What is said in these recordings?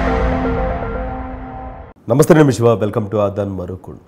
నమస్తే నేను మీ శివ వెల్కమ్ టు ఆదాన్ మరుకుల్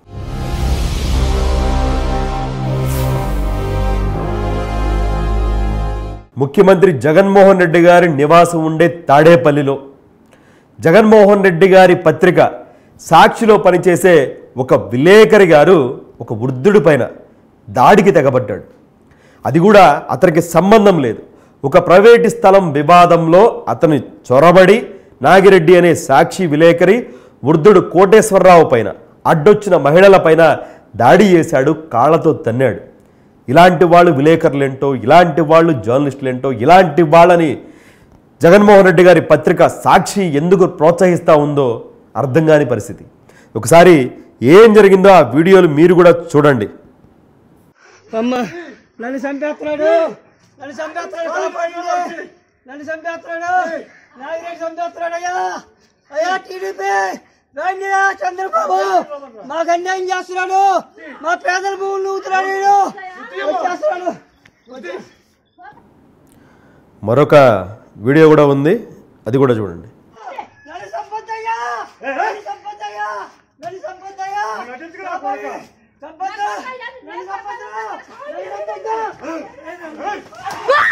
ముఖ్యమంత్రి జగన్మోహన్ రెడ్డి గారి నివాసం ఉండే తాడేపల్లిలో జగన్మోహన్ రెడ్డి గారి పత్రిక సాక్షిలో పనిచేసే ఒక విలేకరి గారు ఒక వృద్ధుడి పైన దాడికి తెగబడ్డాడు అది కూడా అతనికి సంబంధం లేదు ఒక ప్రైవేటు స్థలం వివాదంలో అతను చొరబడి నాగిరెడ్డి అనే సాక్షి విలేకరి వృద్ధుడు కోటేశ్వరరావు పైన అడ్డొచ్చిన మహిళల పైన దాడి చేశాడు కాళ్ళతో తన్నాడు ఇలాంటి వాళ్ళు విలేకరులేంటో ఇలాంటి వాళ్ళు జర్నలిస్టులేంటో ఇలాంటి వాళ్ళని జగన్మోహన్ రెడ్డి గారి పత్రిక సాక్షి ఎందుకు ప్రోత్సహిస్తూ ఉందో అర్థం కాని పరిస్థితి ఒకసారి ఏం జరిగిందో ఆ వీడియోలు మీరు కూడా చూడండి అమ్మ నన్ను చంపేస్తున్నాడు నన్ను చంపేస్తున్నాడు కాపాడండి నన్ను చంపేస్తున్నాడు నాగిరెడ్డి చంపేస్తున్నాడు అయ్యా అయ్యా టీడీపీ రండి చంద్రబాబు మాకు అన్యాయం చేస్తున్నాడు మా పేదల భూములు నూతున్నాడు వీడు వచ్చేస్తున్నాడు మరొక వీడియో కూడా ఉంది అది కూడా చూడండి నన్ను చంపొద్దయ్యా నన్ను చంపొద్దయ్యా నన్ను చంపొద్దయ్యా కాపాడండి. చంపొద్దు నన్ను చంపొద్దు నన్ను చంపొద్దు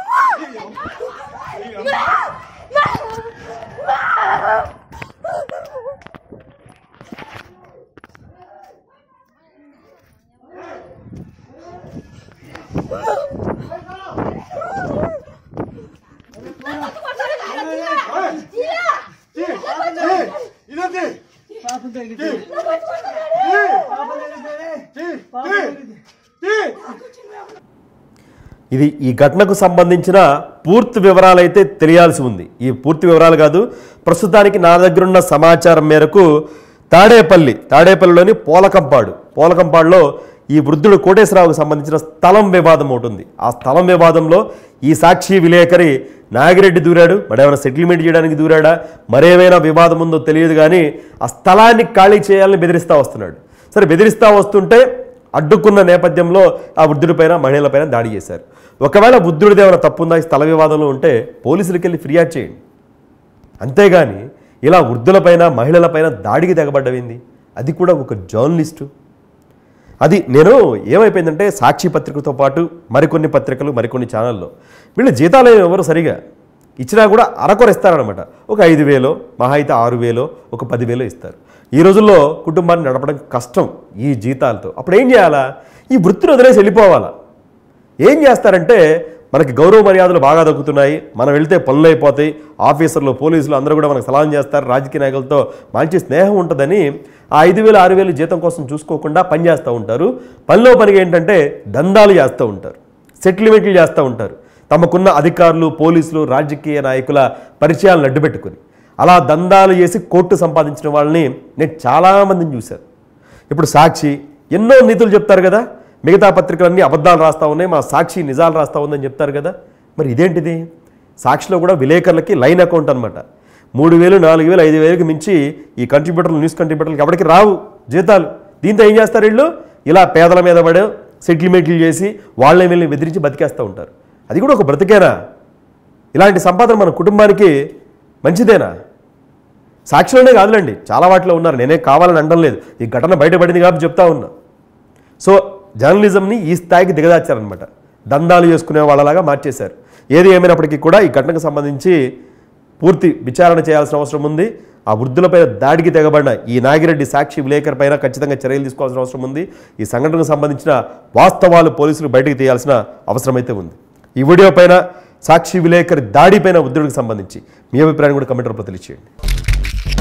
పాపం తగ్గింది పాపం తగ్గింది పాపం తగ్గింది ఇది ఈ ఘటనకు సంబంధించిన పూర్తి వివరాలు అయితే తెలియాల్సి ఉంది ఈ పూర్తి వివరాలు కాదు ప్రస్తుతానికి నా దగ్గర ఉన్న సమాచారం మేరకు తాడేపల్లి తాడేపల్లిలోని పోలకంపాడు పోలకంపాడులో ఈ వృద్ధుడు కోటేశ్వరరావుకు సంబంధించిన స్థలం వివాదం ఒకటి ఉంది ఆ స్థలం వివాదంలో ఈ సాక్షి విలేకరి నాగిరెడ్డి దూరాడు మరి ఏమైనా సెటిల్మెంట్ చేయడానికి దూరాడా మరేమైనా వివాదం ఉందో తెలియదు కానీ ఆ స్థలాన్ని ఖాళీ చేయాలని బెదిరిస్తూ వస్తున్నాడు సరే బెదిరిస్తూ వస్తుంటే అడ్డుకున్న నేపథ్యంలో ఆ వృద్ధుడిపైన మహిళలపైన దాడి చేశారు ఒకవేళ బుద్ధుడిది ఏమైనా తప్పుందా ఈ స్థల వివాదంలో ఉంటే పోలీసులకి వెళ్ళి ఫిర్యాదు చేయండి అంతేగాని ఇలా వృద్ధులపైన మహిళలపైన దాడికి తెగబడ్డవింది అది కూడా ఒక జర్నలిస్టు అది నేను ఏమైపోయిందంటే సాక్షి పత్రికతో పాటు మరికొన్ని పత్రికలు మరికొన్ని ఛానల్లో వీళ్ళ జీతాలు ఏమి ఎవరు సరిగా ఇచ్చినా కూడా అరకొర ఇస్తారనమాట ఒక ఐదు వేలో మహా అయితే ఆరు వేలో ఒక పదివేలో ఇస్తారు ఈ రోజుల్లో కుటుంబాన్ని నడపడం కష్టం ఈ జీతాలతో అప్పుడు ఏం చేయాలా ఈ వృత్తిని వదిలేసి వెళ్ళిపోవాలా ఏం చేస్తారంటే మనకి గౌరవ మర్యాదలు బాగా దక్కుతున్నాయి మనం వెళ్తే పనులు అయిపోతాయి ఆఫీసర్లు పోలీసులు అందరూ కూడా మనకు సలాం చేస్తారు రాజకీయ నాయకులతో మంచి స్నేహం ఉంటుందని ఆ ఐదు వేలు ఆరు వేలు జీతం కోసం చూసుకోకుండా పని చేస్తూ ఉంటారు పనిలో పనిగా ఏంటంటే దందాలు చేస్తూ ఉంటారు సెటిల్మెంట్లు చేస్తూ ఉంటారు తమకున్న అధికారులు పోలీసులు రాజకీయ నాయకుల పరిచయాలను అడ్డుపెట్టుకుని అలా దందాలు చేసి కోర్టు సంపాదించిన వాళ్ళని నేను చాలామందిని చూశాను ఇప్పుడు సాక్షి ఎన్నో నీతులు చెప్తారు కదా మిగతా పత్రికలన్నీ అబద్ధాలు రాస్తా ఉన్నాయి మా సాక్షి నిజాలు రాస్తా ఉందని చెప్తారు కదా మరి ఇదేంటిది సాక్షిలో కూడా విలేకరులకి లైన్ అకౌంట్ అనమాట మూడు వేలు నాలుగు వేలు ఐదు వేలకు మించి ఈ కంట్రిబ్యూటర్లు న్యూస్ కంట్రిబ్యూటర్లకి ఎవరికి రావు జీతాలు దీంతో ఏం చేస్తారు వీళ్ళు ఇలా పేదల మీద పడే సెటిల్మెంట్లు చేసి వాళ్ళని వీళ్ళని బెదిరించి బతికేస్తూ ఉంటారు అది కూడా ఒక బ్రతికేనా ఇలాంటి సంపాదన మన కుటుంబానికి మంచిదేనా సాక్షిలోనే కాదులేండి చాలా వాటిలో ఉన్నారు నేనే కావాలని అనడం లేదు ఈ ఘటన బయటపడింది కాబట్టి చెప్తా ఉన్నా సో జర్నలిజంని ఈ స్థాయికి దిగదార్చారనమాట దందాలు చేసుకునే వాళ్ళలాగా మార్చేశారు ఏది ఏమైనప్పటికీ కూడా ఈ ఘటనకు సంబంధించి పూర్తి విచారణ చేయాల్సిన అవసరం ఉంది ఆ వృద్ధులపై దాడికి తెగబడిన ఈ నాగిరెడ్డి సాక్షి విలేకరు పైన ఖచ్చితంగా చర్యలు తీసుకోవాల్సిన అవసరం ఉంది ఈ సంఘటనకు సంబంధించిన వాస్తవాలు పోలీసులు బయటకు తీయాల్సిన అవసరం అయితే ఉంది ఈ వీడియో పైన సాక్షి విలేకరి దాడిపైన వృద్ధుడికి సంబంధించి మీ అభిప్రాయం కూడా కమెంట్ రూపంలో తెలియచేయండి